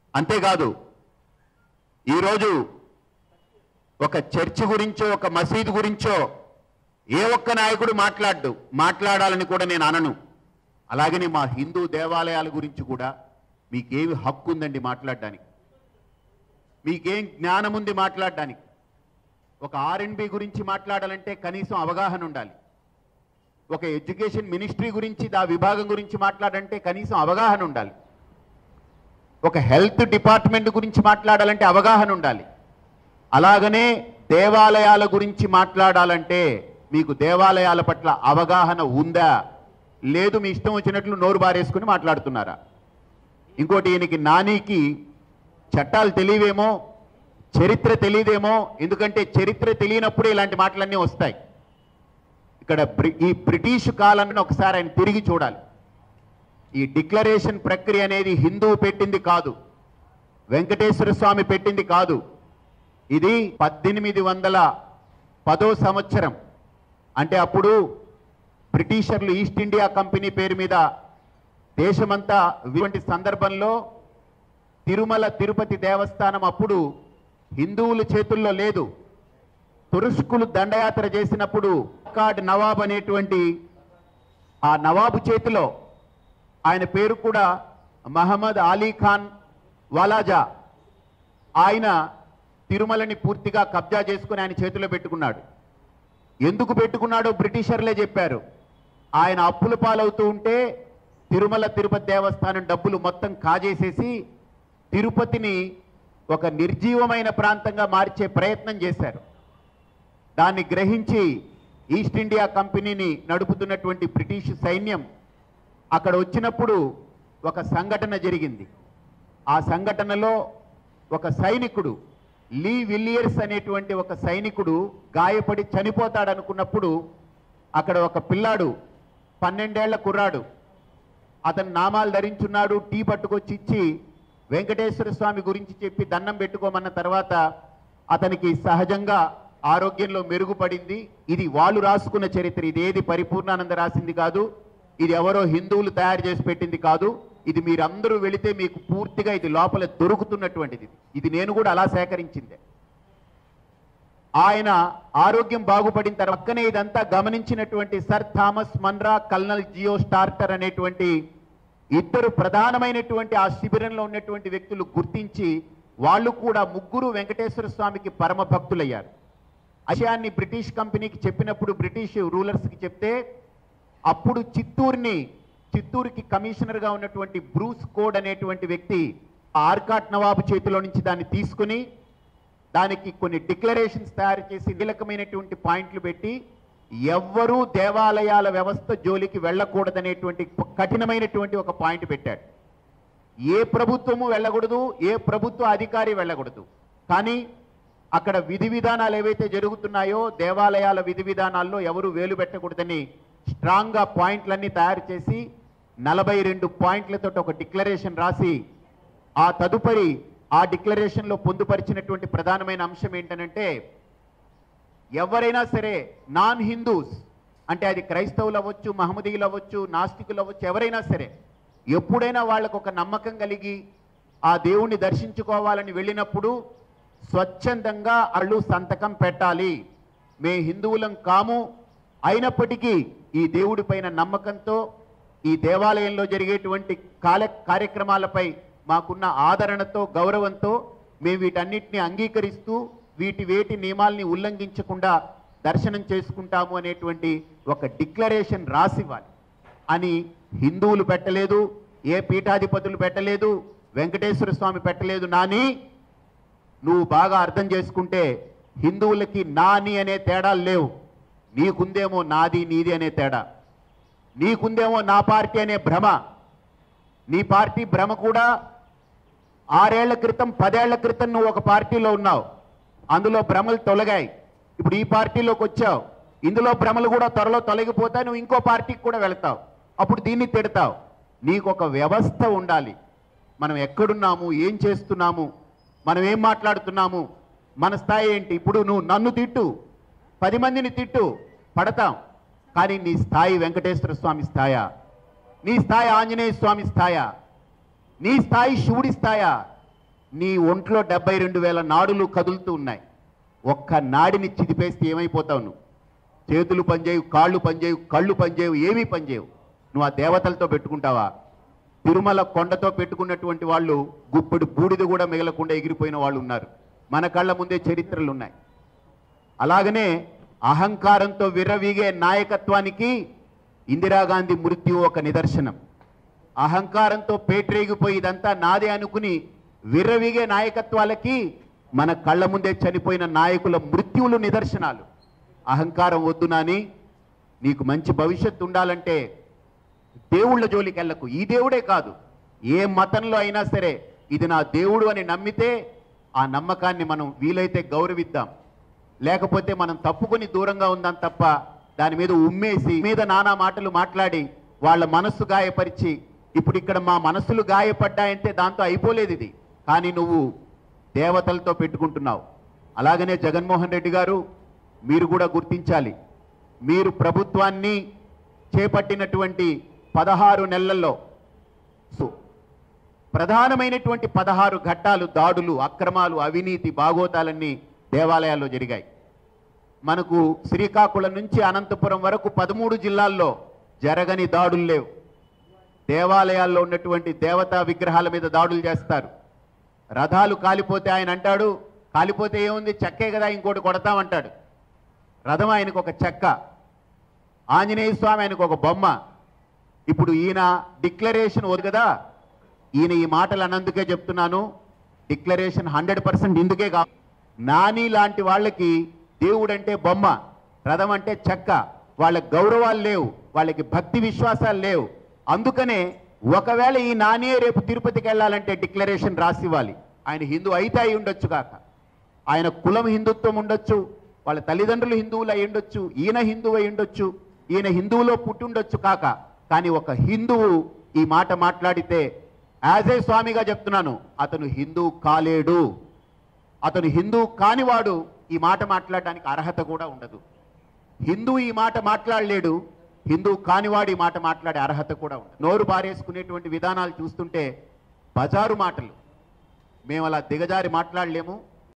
అంతేకాదు ఈరోజు ఒక చర్చి గురించో ఒక మసీదు గురించో ఏ ఒక్క నాయకుడు మాట్లాడు మాట్లాడాలని కూడా నేను అనను అలాగని మా హిందూ దేవాలయాల గురించి కూడా మీకేమి హక్కు ఉందండి మాట్లాడడానికి మీకేం జ్ఞానం ఉంది మాట్లాడడానికి ఒక ఆర్ఎండ్బి గురించి మాట్లాడాలంటే కనీసం అవగాహన ఉండాలి ఒక ఎడ్యుకేషన్ మినిస్ట్రీ గురించి ఆ విభాగం గురించి మాట్లాడంటే కనీసం అవగాహన ఉండాలి ఒక హెల్త్ డిపార్ట్మెంట్ గురించి మాట్లాడాలంటే అవగాహన ఉండాలి అలాగనే దేవాలయాల గురించి మాట్లాడాలంటే మీకు దేవాలయాల పట్ల అవగాహన ఉందా లేదు మీ ఇష్టం వచ్చినట్లు నోరు బారేసుకుని మాట్లాడుతున్నారా ఇంకోటి ఈయనకి నానికి చట్టాలు తెలియవేమో చరిత్ర తెలియదేమో ఎందుకంటే చరిత్ర తెలియనప్పుడే ఇలాంటి మాటలన్నీ వస్తాయి ఇక్కడ బ్రి- ఈ బ్రిటిష్ కాలాన్ని ఒకసారి ఆయన తిరిగి చూడాలి ఈ డిక్లరేషన్ ప్రక్రియ అనేది హిందువు పెట్టింది కాదు వెంకటేశ్వర స్వామి పెట్టింది కాదు ఇది పద్దెనిమిది వందల పదో సంవత్సరం అంటే అప్పుడు బ్రిటిషర్లు ఈస్ట్ ఇండియా కంపెనీ పేరు మీద దేశమంతా ఇటువంటి సందర్భంలో తిరుమల తిరుపతి దేవస్థానం అప్పుడు హిందువుల చేతుల్లో లేదు తురుష్కులు దండయాత్ర చేసినప్పుడు కాడ్ నవాబ్ అనేటువంటి ఆ నవాబు చేతిలో ఆయన పేరు కూడా మహమ్మద్ అలీ ఖాన్ వాలాజా ఆయన తిరుమలని పూర్తిగా కబ్జా చేసుకుని ఆయన చేతిలో పెట్టుకున్నాడు ఎందుకు పెట్టుకున్నాడో బ్రిటిషర్లే చెప్పారు ఆయన అప్పుల పాలవుతూ ఉంటే తిరుమల తిరుపతి దేవస్థానం డబ్బులు మొత్తం కాజేసేసి తిరుపతిని ఒక నిర్జీవమైన ప్రాంతంగా మార్చే ప్రయత్నం చేశారు దాన్ని గ్రహించి ఈస్ట్ ఇండియా కంపెనీని నడుపుతున్నటువంటి బ్రిటిష్ సైన్యం అక్కడ వచ్చినప్పుడు ఒక సంఘటన జరిగింది ఆ సంఘటనలో ఒక సైనికుడు లీ విలియర్స్ అనేటువంటి ఒక సైనికుడు గాయపడి చనిపోతాడనుకున్నప్పుడు అక్కడ ఒక పిల్లాడు పన్నెండేళ్ల కుర్రాడు అతను నామాలు ధరించున్నాడు టీ పట్టుకొచ్చి ఇచ్చి వెంకటేశ్వర స్వామి గురించి చెప్పి దండం పెట్టుకోమన్న తర్వాత అతనికి సహజంగా ఆరోగ్యంలో మెరుగుపడింది ఇది వాళ్ళు రాసుకున్న చరిత్ర ఇది ఏది పరిపూర్ణానంద రాసింది కాదు ఇది ఎవరో హిందువులు తయారు చేసి పెట్టింది కాదు ఇది మీరందరూ వెళితే మీకు పూర్తిగా ఇది లోపల దొరుకుతున్నటువంటిది ఇది నేను కూడా అలా సేకరించిందే ఆయన ఆరోగ్యం బాగుపడిన తర్వాత పక్కనే ఇదంతా గమనించినటువంటి సర్ థామస్ మన్రా కల్నల్ జియో స్టార్టర్ అనేటువంటి ఇద్దరు ప్రధానమైనటువంటి ఆ శిబిరంలో ఉన్నటువంటి వ్యక్తులు గుర్తించి వాళ్ళు కూడా ముగ్గురు వెంకటేశ్వర స్వామికి పరమ భక్తులయ్యారు విషయాన్ని బ్రిటిష్ కంపెనీకి చెప్పినప్పుడు బ్రిటిష్ రూలర్స్కి చెప్తే అప్పుడు చిత్తూరుని చిత్తూరుకి కమిషనర్గా ఉన్నటువంటి బ్రూస్ కోడ్ అనేటువంటి వ్యక్తి ఆ ఆర్కాట్ నవాబు చేతిలో నుంచి దాన్ని తీసుకుని దానికి కొన్ని డిక్లరేషన్స్ తయారు చేసి కీలకమైనటువంటి పాయింట్లు పెట్టి ఎవ్వరూ దేవాలయాల వ్యవస్థ జోలికి వెళ్ళకూడదనేటువంటి కఠినమైనటువంటి ఒక పాయింట్ పెట్టాడు ఏ ప్రభుత్వము వెళ్ళకూడదు ఏ ప్రభుత్వ అధికారి వెళ్ళకూడదు కానీ అక్కడ విధి విధానాలు ఏవైతే జరుగుతున్నాయో దేవాలయాల విధి విధానాల్లో ఎవరు వేలు పెట్టకూడదని స్ట్రాంగ్గా పాయింట్లన్నీ తయారు చేసి నలభై రెండు పాయింట్లతో ఒక డిక్లరేషన్ రాసి ఆ తదుపరి ఆ డిక్లరేషన్లో పొందుపరిచినటువంటి ప్రధానమైన అంశం ఏంటనంటే ఎవరైనా సరే నాన్ హిందూస్ అంటే అది క్రైస్తవులు అవ్వచ్చు మహమ్మదీయులు అవ్వచ్చు నాస్తికులు అవ్వచ్చు ఎవరైనా సరే ఎప్పుడైనా వాళ్ళకు ఒక నమ్మకం కలిగి ఆ దేవుణ్ణి దర్శించుకోవాలని వెళ్ళినప్పుడు స్వచ్ఛందంగా అళ్ళు సంతకం పెట్టాలి మే హిందువులం కాము అయినప్పటికీ ఈ దేవుడి పైన నమ్మకంతో ఈ దేవాలయంలో జరిగేటువంటి కాల కార్యక్రమాలపై మాకున్న ఆదరణతో గౌరవంతో మేము వీటన్నిటిని అంగీకరిస్తూ వీటి వేటి నియమాల్ని ఉల్లంఘించకుండా దర్శనం చేసుకుంటాము అనేటువంటి ఒక డిక్లరేషన్ రాసివ్వాలి అని హిందువులు పెట్టలేదు ఏ పీఠాధిపతులు పెట్టలేదు వెంకటేశ్వర స్వామి పెట్టలేదు నాని నువ్వు బాగా అర్థం చేసుకుంటే హిందువులకి నాని అనే తేడాలు లేవు నీకుందేమో నాది నీది అనే తేడా నీకుందేమో నా పార్టీ అనే భ్రమ నీ పార్టీ భ్రమ కూడా ఆరేళ్ల క్రితం పదేళ్ల క్రితం నువ్వు ఒక పార్టీలో ఉన్నావు అందులో భ్రమలు తొలగాయి ఇప్పుడు ఈ పార్టీలోకి వచ్చావు ఇందులో భ్రమలు కూడా త్వరలో తొలగిపోతాయి నువ్వు ఇంకో పార్టీకి కూడా వెళ్తావు అప్పుడు దీన్ని తిడతావు నీకు ఒక వ్యవస్థ ఉండాలి మనం ఎక్కడున్నాము ఏం చేస్తున్నాము మనం ఏం మాట్లాడుతున్నాము మన స్థాయి ఏంటి ఇప్పుడు నువ్వు నన్ను తిట్టు పది మందిని తిట్టు పడతాం కానీ నీ స్థాయి వెంకటేశ్వర స్వామి స్థాయా నీ స్థాయి ఆంజనేయ స్వామి స్థాయా నీ స్థాయి శివుడి స్థాయా నీ ఒంట్లో డెబ్బై రెండు వేల నాడులు కదులుతూ ఉన్నాయి ఒక్క నాడిని చిదిపేస్తే ఏమైపోతావు నువ్వు చేతులు పనిచేయవు కాళ్ళు పనిచేయవు కళ్ళు పనిచేయవు ఏమీ పనిచేయవు నువ్వు ఆ దేవతలతో పెట్టుకుంటావా తిరుమల కొండతో పెట్టుకున్నటువంటి వాళ్ళు గుప్పెడు బూడిద కూడా మిగలకుండా ఎగిరిపోయిన వాళ్ళు ఉన్నారు మన కళ్ళ ముందే చరిత్రలు ఉన్నాయి అలాగనే అహంకారంతో విర్రవీగే నాయకత్వానికి ఇందిరాగాంధీ మృత్యు ఒక నిదర్శనం అహంకారంతో పేట్రేగిపోయి ఇదంతా నాదే అనుకుని విర్రవీగే నాయకత్వాలకి మన కళ్ళ ముందే చనిపోయిన నాయకుల మృత్యువులు నిదర్శనాలు అహంకారం వద్దు నాని నీకు మంచి భవిష్యత్తు ఉండాలంటే దేవుళ్ళ జోలికి వెళ్ళకు ఈ దేవుడే కాదు ఏ మతంలో అయినా సరే ఇది నా దేవుడు అని నమ్మితే ఆ నమ్మకాన్ని మనం వీలైతే గౌరవిద్దాం లేకపోతే మనం తప్పుకొని దూరంగా ఉందాం తప్ప దాని మీద ఉమ్మేసి మీద నానా మాటలు మాట్లాడి వాళ్ళ మనస్సు గాయపరిచి ఇప్పుడు ఇక్కడ మా మనస్సులు గాయపడ్డాయంటే దాంతో అయిపోలేదు ఇది కానీ నువ్వు దేవతలతో పెట్టుకుంటున్నావు అలాగనే జగన్మోహన్ రెడ్డి గారు మీరు కూడా గుర్తించాలి మీరు ప్రభుత్వాన్ని చేపట్టినటువంటి పదహారు నెలల్లో సు- ప్రధానమైనటువంటి పదహారు ఘట్టాలు దాడులు అక్రమాలు అవినీతి బాగోతాలన్నీ దేవాలయాల్లో జరిగాయి మనకు శ్రీకాకుళం నుంచి అనంతపురం వరకు పదమూడు జిల్లాల్లో జరగని దాడులు లేవు దేవాలయాల్లో ఉన్నటువంటి దేవతా విగ్రహాల మీద దాడులు చేస్తారు రథాలు కాలిపోతే ఆయన అంటాడు కాలిపోతే ఏముంది చెక్కే కదా ఇంకోటి కొడతామంటాడు రథం ఆయనకు ఒక చెక్క ఆంజనేయ స్వామి ఆయనకు ఒక బొమ్మ ఇప్పుడు ఈయన డిక్లరేషన్ వద్దు కదా ఈయన ఈ మాటలు అన్నందుకే చెప్తున్నాను డిక్లరేషన్ హండ్రెడ్ పర్సెంట్ ఇందుకే కా నాని లాంటి వాళ్ళకి దేవుడు అంటే బొమ్మ రథం అంటే చెక్క వాళ్ళ గౌరవాలు లేవు వాళ్ళకి భక్తి విశ్వాసాలు లేవు అందుకనే ఒకవేళ ఈ నానే రేపు తిరుపతికి వెళ్ళాలంటే డిక్లరేషన్ రాసివ్వాలి ఆయన హిందూ అయితే అయి ఉండొచ్చు కాక ఆయన కులం హిందుత్వం ఉండొచ్చు వాళ్ళ తల్లిదండ్రులు హిందువులు అయి ఉండొచ్చు ఈయన హిందువు అయి ఉండొచ్చు ఈయన హిందువులో పుట్టి ఉండొచ్చు కాక కానీ ఒక హిందువు ఈ మాట మాట్లాడితే యాజ్ ఏ స్వామిగా చెప్తున్నాను అతను హిందువు కాలేడు అతను హిందువు కానివాడు ఈ మాట మాట్లాడడానికి అర్హత కూడా ఉండదు హిందూ ఈ మాట మాట్లాడలేడు హిందూ కానివాడు ఈ మాట మాట్లాడే అర్హత కూడా ఉండదు నోరు బారేసుకునేటువంటి విధానాలు చూస్తుంటే బజారు మాటలు మేము అలా దిగజారి మాట్లాడలేము